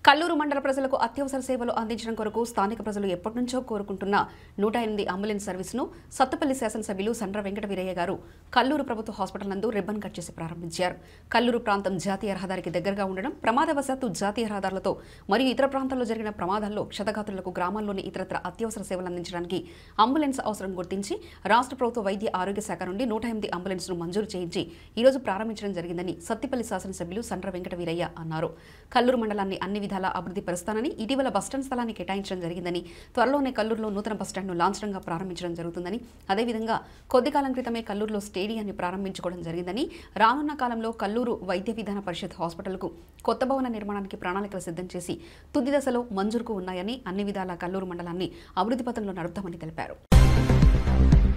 కల్లూరు మండల ప్రజలకు అత్యవసర సేవలు అందించడం కొరకు స్థానిక ప్రజలు ఎప్పటి నుంచో కోరుకుంటున్న నూట ఎనిమిది అంబులెన్స్ సర్వీసును సత్తుపల్లి శాసనసభ్యులు సండ్ర వెంకట వీరయ్య గారు కల్లూరు ప్రభుత్వ హాస్పిటల్ నందు రిబ్బన్ కట్ చేసి ప్రారంభించారు కల్లూరు ప్రాంతం జాతీయ రహదారికి దగ్గరగా ఉండడం ప్రమాదవశాత్తు జాతీయ రహదారులతో మరియు ఇతర ప్రాంతాల్లో జరిగిన ప్రమాదాల్లో క్షతగాత్రులకు గ్రామాల్లోని ఇతరత్ర అత్యవసర సేవలు అందించడానికి అంబులెన్స్ అవసరం గుర్తించి రాష్ట్ర ప్రభుత్వ వైద్య ఆరోగ్య శాఖ నుండి నూట ఎనిమిది అంబులెన్స్ ను మంజూరు చేయించి ఈ రోజు ప్రారంభించడం జరిగిందని సత్తిపల్లి శాసనసభ్యులు సండ్ర వెంకట వీరయ్య అన్నారు కల్లూరు మండలాన్ని అన్ని విధాలా అభివృద్ధి పరుస్తానని ఇటీవల బస్టాండ్ స్థలాన్ని కేటాయించడం జరిగిందని త్వరలోనే కల్లూరులో నూతన బస్టాండ్ను లాంఛనంగా ప్రారంభించడం జరుగుతుందని అదేవిధంగా కొద్ది కాలం క్రితమే కల్లూరులో స్టేడియాన్ని ప్రారంభించుకోవడం జరిగిందని రానున్న కాలంలో కల్లూరు వైద్య విధాన పరిషత్ హాస్పిటల్కు కొత్త భవన నిర్మాణానికి ప్రణాళికలు సిద్ధం చేసి తుది దశలో మంజూరుకు ఉన్నాయని అన్ని విధాలా కల్లూరు మండలాన్ని అభివృద్ధి పథంలో నడుపుతామని తెలిపారు